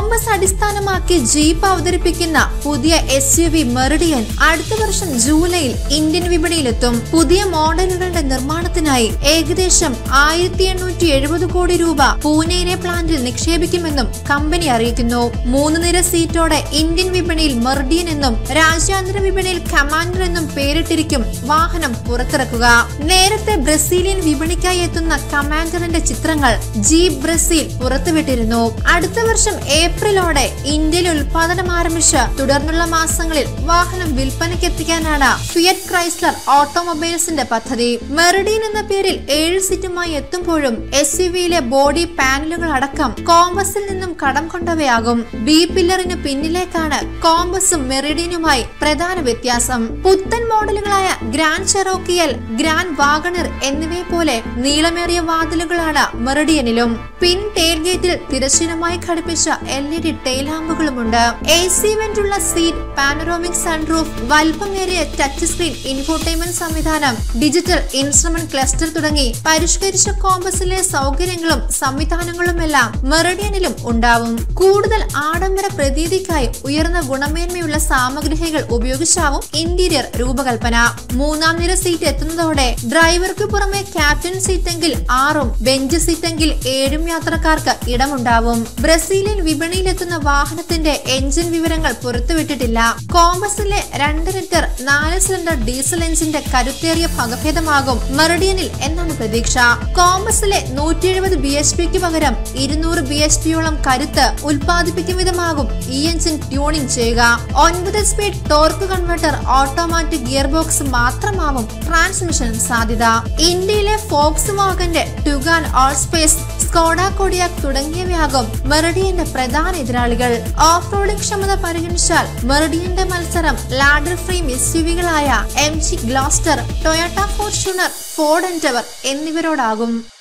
compass അടിസ്ഥാനമാക്കി jeep അവതരിപ്പിക്കുന്ന പുതിയ എസ് യു വി മെറിഡിയൻ അടുത്ത വർഷം ജൂലൈയിൽ ഇന്ത്യൻ വിപണിയിലെത്തും പുതിയ മോഡലുകളുടെ നിർമ്മാണത്തിനായി ഏകദേശം ആയിരത്തി എണ്ണൂറ്റി എഴുപത് കോടി രൂപ പൂനെയിലെ പ്ലാന്റിൽ നിക്ഷേപിക്കുമെന്നും കമ്പനി അറിയിക്കുന്നു മൂന്ന് നിര സീറ്റോടെ ഇന്ത്യൻ വിപണിയിൽ മെറിഡിയൻ എന്നും രാജ്യാന്തര വിപണിയിൽ കമാൻഡർ എന്നും പേരിട്ടിരിക്കും വാഹനം പുറത്തിറക്കുക നേരത്തെ ബ്രസീലിയൻ വിപണിക്കായി എത്തുന്ന കമാൻഡറിന്റെ ചിത്രങ്ങൾ ജീപ്പ് ബ്രസീൽ പുറത്തുവിട്ടിരുന്നു അടുത്ത വർഷം ഏപ്രിലോടെ ഇന്ത്യയിൽ ഉൽപാദനം ആരംഭിച്ച് തുടർന്നുള്ള മാസങ്ങളിൽ വാഹനം വിൽപ്പനയ്ക്കെത്തിക്കാനാണ് ഫിയറ്റ് ക്രൈസ്ലർ ഓട്ടോമൊബൈൽസിന്റെ പദ്ധതി മെറിഡിയൻ എന്ന പേരിൽ ഏഴ് സീറ്റുമായി എത്തുമ്പോഴും എസ് യു വിയിലെ ബോഡി പാനലുകൾ അടക്കം കോമ്പസിൽ നിന്നും കടം കൊണ്ടവയാകും ബി പില്ലറിന് പിന്നിലേക്കാണ് കോമ്പസും മെറിഡിയനുമായി പ്രധാന വ്യത്യാസം പുത്തൻ മോഡലുകളായ ഗ്രാൻഡ് ചെറോക്കിയൽ ഗ്രാൻഡ് വാഗണർ എന്നിവയെ പോലെ നീളമേറിയ വാതിലുകളാണ് മെറിഡിയനിലും പിൻ ടെയിൽ ഗേറ്റിൽ തിരശ്ചീനമായി ഘടിപ്പിച്ച എൽ ഇ ഡി ടെയിൽ ലാമ്പുകളുമുണ്ട് എ സി വെന്റുള്ള സീറ്റ് പാനറോമിക് സൺറൂഫ് വലിപ്പമേറിയ ടച്ച് സ്ക്രീൻ ഇൻഫോർടൈൻമെന്റ് സംവിധാനം ഡിജിറ്റൽ ഇൻസ്ട്രുമെന്റ് ക്ലസ്റ്റർ തുടങ്ങി പരിഷ്കരിച്ച കോമ്പസിലെ സൗകര്യങ്ങളും സംവിധാനങ്ങളുമെല്ലാം മെറിഡിയനിലും ഉണ്ടാവും കൂടുതൽ ആഡംബര പ്രതീതിക്കായി ഉയർന്ന ഗുണമേന്മയുള്ള സാമഗ്രികൾ ഉപയോഗിച്ചാവും ഇന്റീരിയർ രൂപകൽപ്പന മൂന്നാം നിര സീറ്റ് എത്തുന്നതോടെ ഡ്രൈവർക്ക് പുറമെ ക്യാപ്റ്റൻ സീറ്റെങ്കിൽ ആറും ബെഞ്ച് സീറ്റെങ്കിൽ ഏഴും യാത്രക്കാർക്ക് ഇടമുണ്ടാവും ബ്രസീലിയൻ വിപണിയിലെത്തുന്ന വാഹനത്തിന്റെ എഞ്ചിൻ വിവരങ്ങൾ പുറത്തുവിട്ടിട്ടില്ല കോമ്പസിലെ രണ്ട് ലിറ്റർ നാല് സിലിണ്ടർ ഡീസൽ എഞ്ചിന്റെ കരുത്തേറിയ ഭഗഭേദമാകും മെറിഡിയനിൽ എന്നാണ് പ്രതീക്ഷ കോമ്പസിലെ നൂറ്റി എഴുപത് ബി എച്ച് പിക്ക് പകരം ഇരുന്നൂറ് ബി എച്ച് പിയോളം കരുത്ത് ഉൽപ്പാദിപ്പിക്കും വിധമാകും ഈ എഞ്ചിൻ ട്യൂണിംഗ് ചെയ്യുക ഒൻപത് speed torque converter automatic gear box മാത്രമാവും ട്രാൻസ്മിഷൻ സാധ്യത ഇന്ത്യയിലെ ഫോക്സ് വാഗന്റെ Tiguan Allspace Skoda Kodiaq തുടങ്ങിയവയാകും മെറിഡിയന്റെ പ്രധാന എതിരാളികൾ ഓഫ് റോഡിംഗ് ക്ഷമത പരിഗണിച്ചാൽ മെറിഡിയന്റെ മത്സരം ladder frame S M G Gloster Toyota Fortuner Ford Endeavour എന്നിവരോടാകും